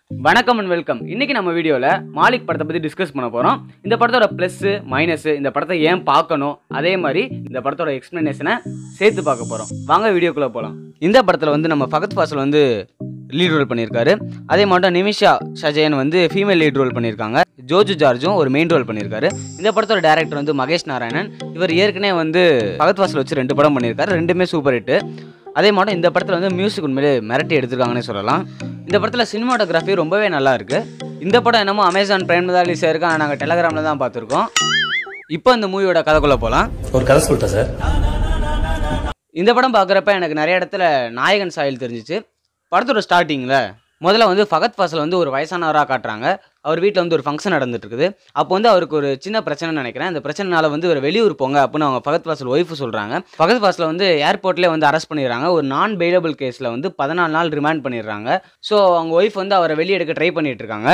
வணக்கம் and welcome இன்னைக்கு நம்ம வீடியோவில் மாலிக் படத்தை பற்றி டிஸ்கஸ் பண்ண போகிறோம் இந்த படத்தோட ப்ளஸ்ஸு மைனஸ் இந்த படத்தை ஏன் பார்க்கணும் அதே மாதிரி இந்த படத்தோட எக்ஸ்ப்ளனேஷனை சேர்த்து பார்க்க போகிறோம் வாங்க வீடியோக்குள்ளே போகலாம் இந்த படத்தில் வந்து நம்ம ஃபகத் ஃபாசல் வந்து லீட் ரோல் பண்ணியிருக்காரு அதே மட்டும் நிமிஷா ஷஜயன் வந்து ஃபீமேல் லீட் ரோல் பண்ணியிருக்காங்க ஜோஜு ஜார்ஜும் ஒரு மெயின் ரோல் பண்ணியிருக்காரு இந்த படத்தோட டேரக்டர் வந்து மகேஷ் நாராயணன் இவர் ஏற்கனவே வந்து ஃபகத் ஃபாசல் வச்சு ரெண்டு படம் பண்ணியிருக்காரு ரெண்டுமே சூப்பர் ஹிட்டு அதே மாதிரி இந்த படத்தில் வந்து மியூசிக் உண்மையிலே மிரட்டி எடுத்திருக்காங்கன்னே சொல்லலாம் இந்த படத்தில் சினிமாட்டோகிராஃபி ரொம்பவே நல்லா இருக்கு இந்த படம் என்னமோ அமேசான் பிரைம் தான் ரிலீஸ் ஆயிருக்கு ஆனால் நாங்கள் டெலகிராமில் தான் பார்த்துருக்கோம் இப்போ இந்த மூவியோட கதைக்குள்ளே போகலாம் ஒரு கதை சொல்லிட்டா சார் இந்த படம் பார்க்குறப்ப எனக்கு நிறைய இடத்துல நாயகன் சாயல் தெரிஞ்சிச்சு படத்தோட ஸ்டார்டிங்கில் முதல்ல வந்து ஃபகத் ஃபாசல் வந்து ஒரு வயசானவராக காட்டுறாங்க அவர் வீட்டில் வந்து ஒரு ஃபங்க்ஷன் நடந்துட்டு இருக்குது அப்போ வந்து அவருக்கு ஒரு சின்ன பிரச்சனைன்னு நினைக்கிறேன் அந்த பிரச்சனைனால வந்து இவர் வெளியூர் போங்க அப்படின்னு அவங்க ஃபகத் ஃபாசல் ஒய்ஃபு சொல்கிறாங்க ஃபகத் ஃபாசலை வந்து ஏர்போர்ட்லேயே வந்து அரெஸ்ட் பண்ணிடுறாங்க ஒரு நான் பெயிலபிள் கேஸில் வந்து பதினாலு நாள் ரிமாண்ட் பண்ணிடுறாங்க ஸோ அவங்க ஒய்ஃப் வந்து அவரை வெளியே எடுக்க ட்ரை பண்ணிட்டு இருக்காங்க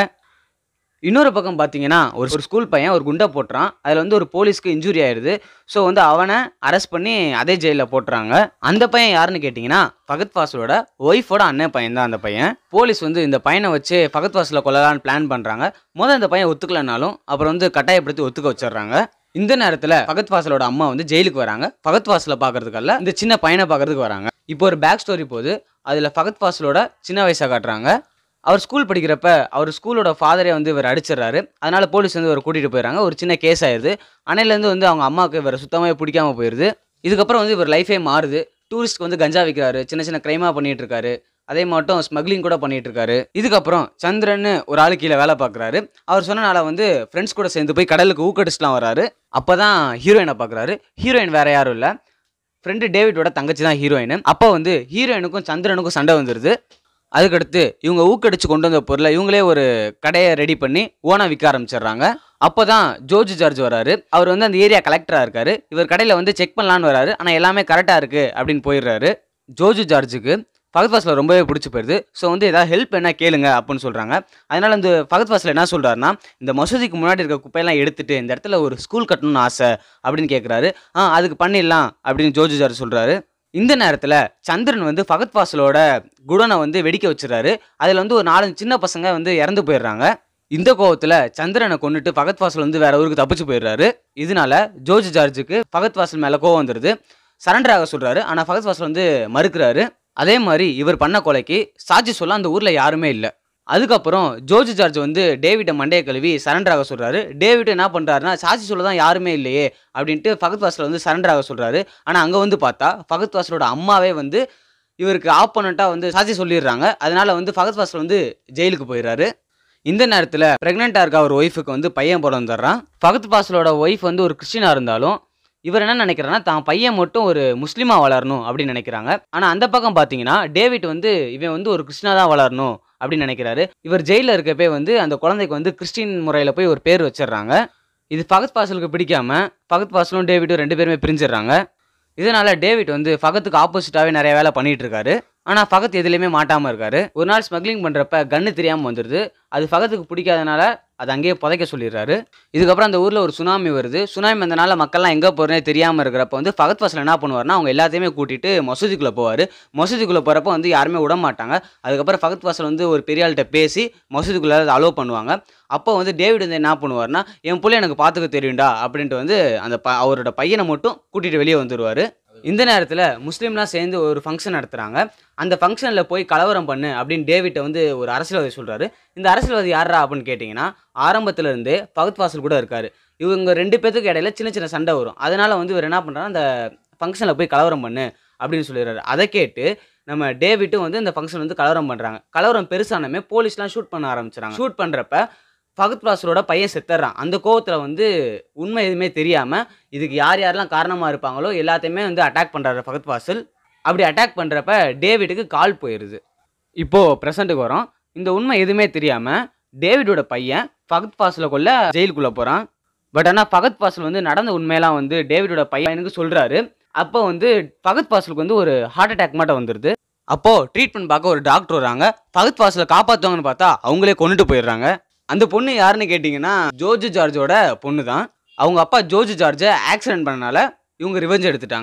இன்னொரு பக்கம் பார்த்தீங்கன்னா ஒரு ஒரு ஸ்கூல் பையன் ஒரு குண்டை போட்டுறான் அதில் வந்து ஒரு போலீஸ்க்கு இன்ஜுரி ஆயிடுது ஸோ வந்து அவனை அரெஸ்ட் பண்ணி அதே ஜெயிலில் போட்டுறாங்க அந்த பையன் யாருன்னு கேட்டிங்கன்னா ஃபகத் ஃபாசலோட ஒய்ஃபோட அண்ணன் பையன் தான் அந்த பையன் போலீஸ் வந்து இந்த பையனை வச்சு ஃபகத் ஃபாசலை கொல்லலான்னு பிளான் பண்ணுறாங்க முதல் இந்த பையன் ஒத்துக்கலனாலும் அப்புறம் வந்து கட்டாயப்படுத்தி ஒத்துக்க வச்சிடுறாங்க இந்த நேரத்தில் ஃபகத் ஃபாசலோட அம்மா வந்து ஜெயிலுக்கு வராங்க ஃபகத் ஃபாசலை பார்க்கறதுக்கல்ல இந்த சின்ன பையனை பார்க்கறதுக்கு வராங்க இப்போ ஒரு பேக் ஸ்டோரி போகுது அதில் ஃபகத் ஃபாசலோட சின்ன வயசாக காட்டுறாங்க அவர் ஸ்கூல் படிக்கிறப்ப அவர் ஸ்கூலோட ஃபாதரே வந்து இவர் அடிச்சிடுறாரு அதனால போலீஸ் வந்து இவர் கூட்டிகிட்டு போயிடறாங்க ஒரு சின்ன கேஸ் ஆயிடுது அன்னையிலேருந்து வந்து அவங்க அம்மாவுக்கு இவரை சுத்தமாக பிடிக்காம போயிடுது இதுக்கப்புறம் வந்து இவர் லைஃபே மாறுது டூரிஸ்ட்க்கு வந்து கஞ்சா விற்கிறாரு சின்ன சின்ன க்ரைமாக பண்ணிட்டு இருக்காரு அதே மட்டும் ஸ்மக்லிங் கூட பண்ணிட்டு இருக்காரு இதுக்கப்புறம் சந்திரன் ஒரு ஆளு கீழே வேலை பார்க்குறாரு அவர் சொன்னனால வந்து ஃப்ரெண்ட்ஸ் கூட சேர்ந்து போய் கடலுக்கு ஊக்கடிச்சுலாம் வராரு அப்போ தான் ஹீரோயினை பார்க்குறாரு ஹீரோயின் வேற யாரும் இல்லை ஃப்ரெண்டு டேவிட்டோட தங்கச்சி தான் ஹீரோயின் அப்போ வந்து ஹீரோயினுக்கும் சந்திரனுக்கும் சண்டை வந்துடுது அதுக்கடுத்து இவங்க ஊக்கடிச்சு கொண்டு வந்த பொருளை இவங்களே ஒரு கடையை ரெடி பண்ணி ஓனா விற்க ஆரம்பிச்சிடுறாங்க அப்போ தான் ஜோர்ஜ் ஜார்ஜ் வராரு அவர் வந்து அந்த ஏரியா கலெக்டராக இருக்காரு இவர் கடையில் வந்து செக் பண்ணலான்னு வராரு ஆனால் எல்லாமே கரெக்டாக இருக்கு அப்படின்னு போயிடுறாரு ஜோர்ஜ் ஜார்ஜுக்கு ஃபகத் ஃபாஸ்ல ரொம்பவே பிடிச்சி போயிருது ஸோ வந்து ஏதாவது ஹெல்ப் என்ன கேளுங்க அப்படின்னு சொல்கிறாங்க அதனால இந்த ஃபகத் ஃபாஸ்ல என்ன சொல்கிறாருன்னா இந்த மசூதிக்கு முன்னாடி இருக்க குப்பையெல்லாம் எடுத்துட்டு இந்த இடத்துல ஒரு ஸ்கூல் கட்டணும்னு ஆசை அப்படின்னு கேட்குறாரு ஆ அதுக்கு பண்ணிடலாம் அப்படின்னு ஜோர்ஜ் ஜார்ஜ் சொல்கிறாரு இந்த நேரத்தில் சந்திரன் வந்து ஃபகத் ஃபாசலோட குடனை வந்து வெடிக்க வச்சிடறாரு அதில் வந்து ஒரு நாலஞ்சு சின்ன பசங்க வந்து இறந்து போயிடுறாங்க இந்த கோவத்தில் சந்திரனை கொண்டுட்டு ஃபகத் ஃபாசல் வந்து வேற ஊருக்கு தப்பிச்சு போயிடுறாரு இதனால ஜோர்ஜ் ஜார்ஜுக்கு ஃபகத் ஃபாசல் மேலே கோவம் வந்துடுது சரண்டர் ஆக சொல்றாரு ஆனால் ஃபகத் ஃபாசல் வந்து மறுக்கிறாரு அதே மாதிரி இவர் பண்ண கொலைக்கு சாட்சி சொல்ல அந்த ஊரில் யாருமே இல்லை அதுக்கப்புறம் ஜோர்ஜ் ஜார்ஜ் வந்து டேவிட்டை மண்டையை கழுவி சரண்டர் ஆக சொல்றாரு டேவிட் என்ன பண்றாருன்னா சாட்சி சொல்ல தான் யாருமே இல்லையே அப்படின்ட்டு ஃபகத் வாசல் வந்து சரண்டர் ஆக சொல்றாரு ஆனால் அங்கே வந்து பார்த்தா ஃபகத் வாசலோட அம்மாவே வந்து இவருக்கு ஆப்போனண்ட்டாக வந்து சாட்சி சொல்லிடுறாங்க அதனால வந்து ஃபகத் வாசல் வந்து ஜெயிலுக்கு போயிடுறாரு இந்த நேரத்தில் ப்ரெக்னெண்ட்டாக இருக்க அவர் ஒய்ஃபுக்கு வந்து பையன் பிறந்துடுறான் ஃபகத் பாசலோட ஒய்ஃப் வந்து ஒரு கிறிஸ்டினாக இருந்தாலும் இவர் என்ன நினைக்கிறாருன்னா தான் பையன் மட்டும் ஒரு முஸ்லீமா வளரணும் அப்படின்னு நினைக்கிறாங்க ஆனால் அந்த பக்கம் பார்த்தீங்கன்னா டேவிட் வந்து இவன் வந்து ஒரு கிறிஸ்டினா தான் வளரணும் அப்படின்னு நினைக்கிறாரு இவர் ஜெயிலில் இருக்கப்பே வந்து அந்த குழந்தைக்கு வந்து கிறிஸ்டின் முறையில் போய் ஒரு பேர் வச்சிடுறாங்க இது ஃபகத் பாசலுக்கு பிடிக்காம ஃபகத் பாசலும் டேவிட்டும் ரெண்டு பேருமே பிரிஞ்சிடுறாங்க இதனால டேவிட் வந்து ஃபகத்துக்கு ஆப்போசிட்டாகவே நிறைய வேலை பண்ணிட்டு இருக்காரு ஆனால் ஃபகத் எதுலேயுமே மாட்டாமல் இருக்காரு ஒரு நாள் ஸ்மக்லிங் பண்ணுறப்ப கன்று தெரியாமல் வந்துடுது அது ஃபகத்துக்கு பிடிக்காதனால அது அங்கேயே புதைக்க சொல்லிடுறாரு இதுக்கப்புறம் அந்த ஊரில் ஒரு சுனாமி வருது சுனாமி வந்தனால மக்கள்லாம் எங்கே போகிறனே தெரியாமல் இருக்கிறப்ப வந்து ஃபகத் ஃபாசில் என்ன பண்ணுவார்னா அவங்க எல்லாத்தையுமே கூட்டிட்டு மசூதிக்குள்ளே போவார் மசூதிக்குள்ளே போகிறப்ப வந்து யாருமே விட மாட்டாங்க அதுக்கப்புறம் ஃபகத் ஃபாசில் வந்து ஒரு பெரிய ஆள்கிட்ட பேசி மசூதிக்குள்ளே அலோவ் பண்ணுவாங்க அப்போ வந்து டேவிட் வந்து என்ன பண்ணுவார்னா என் பிள்ளை எனக்கு பார்த்துக்க தெரியும்டா அப்படின்ட்டு வந்து அந்த ப அவரோட பையனை மட்டும் கூட்டிகிட்டு வெளியே வந்துடுவார் இந்த நேரத்தில் முஸ்லீம்லாம் சேர்ந்து ஒரு ஃபங்க்ஷன் நடத்துகிறாங்க அந்த ஃபங்க்ஷனில் போய் கலவரம் பண்ணு அப்படின்னு டேவிட்டை வந்து ஒரு அரசியல்வாதி சொல்கிறாரு இந்த அரசியல்வாதி யாரா அப்படின்னு கேட்டிங்கன்னா ஆரம்பத்துல இருந்தே பகத் வாசல் கூட இருக்காரு இவங்க ரெண்டு பேத்துக்கு இடையில சின்ன சின்ன சண்டை வரும் அதனால வந்து இவர் என்ன பண்ணுறாரு அந்த ஃபங்க்ஷனில் போய் கலவரம் பண்ணு அப்படின்னு சொல்லிடுறாரு அதை கேட்டு நம்ம டேவிட்டும் வந்து இந்த ஃபங்க்ஷன் வந்து கலவரம் பண்ணுறாங்க கலவரம் பெருசானமே போலீஸ்லாம் ஷூட் பண்ண ஆரம்பிச்சிடுறாங்க ஷூட் பண்ணுறப்ப ஃபகத் பாசலோட பையன் செத்துறான் அந்த கோவத்தில் வந்து உண்மை எதுவுமே தெரியாமல் இதுக்கு யார் யாரெல்லாம் காரணமாக இருப்பாங்களோ எல்லாத்தையுமே வந்து அட்டாக் பண்ணுறாரு ஃபகத் பாசல் அப்படி அட்டாக் பண்ணுறப்ப டேவிட்டுக்கு கால் போயிடுது இப்போது ப்ரெசண்ட்டுக்கு வரோம் இந்த உண்மை எதுவுமே தெரியாமல் டேவிடோட பையன் ஃபகத் பாசலை கொள்ள ஜெயிலுக்குள்ளே போகிறான் பட் ஆனால் ஃபகத் பாசல் வந்து நடந்த உண்மையெல்லாம் வந்து டேவிடோட பையனுக்கு சொல்கிறாரு அப்போ வந்து ஃபகத் பாசலுக்கு வந்து ஒரு ஹார்ட் அட்டாக் மட்டும் வந்துடுது அப்போது ட்ரீட்மெண்ட் பார்க்க ஒரு டாக்டர் வராங்க ஃபகத் பாசலை காப்பாற்றுவாங்கன்னு பார்த்தா அவங்களே கொண்டுட்டு போயிடுறாங்க அந்த பொண்ணு யாருன்னு கேட்டிங்கன்னா ஜோர்ஜ் ஜார்ஜோட பொண்ணு தான் அவங்க அப்பா ஜோர்ஜ் ஜார்ஜை ஆக்சிடென்ட் பண்ணனால இவங்க ரிவெஞ்ச் எடுத்துட்டாங்க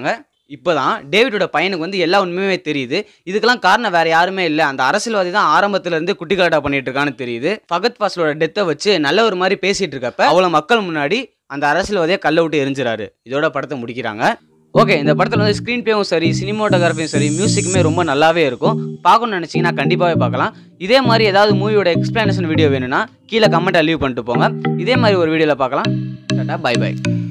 இப்போதான் டேவிடோட பையனுக்கு வந்து எல்லா உண்மையுமே தெரியுது இதுக்கெல்லாம் காரணம் வேற யாருமே இல்லை அந்த அரசியல்வாதி தான் ஆரம்பத்துல இருந்து குட்டி கலாட்டா பண்ணிட்டு இருக்கான்னு தெரியுது ஃபகத் ஃபாசிலோட டெத்தை வச்சு நல்ல ஒரு மாதிரி பேசிட்டு இருக்கப்ப அவ்வளோ மக்கள் முன்னாடி அந்த அரசியல்வாதியை கல்ல விட்டு எரிஞ்சிறாரு இதோட படத்தை முடிக்கிறாங்க ஓகே இந்த படத்தில் வந்து ஸ்க்ரீன் பிளேவும் சரி சினிமோட்டோகிராஃபியும் சரி மியூசிக்குமே ரொம்ப நல்லாவே இருக்கும் பார்க்கணும்னு நினச்சிங்கன்னா கண்டிப்பாகவே பார்க்கலாம் இதே மாதிரி ஏதாவது மூவியோட எக்ஸ்பிளனேஷன் வீடியோ வேணும்னா கீழே கமெண்ட்டை லீவ் பண்ணிட்டு போங்க இதே மாதிரி ஒரு வீடியோவில் பார்க்கலாம் டாட்டா பை பை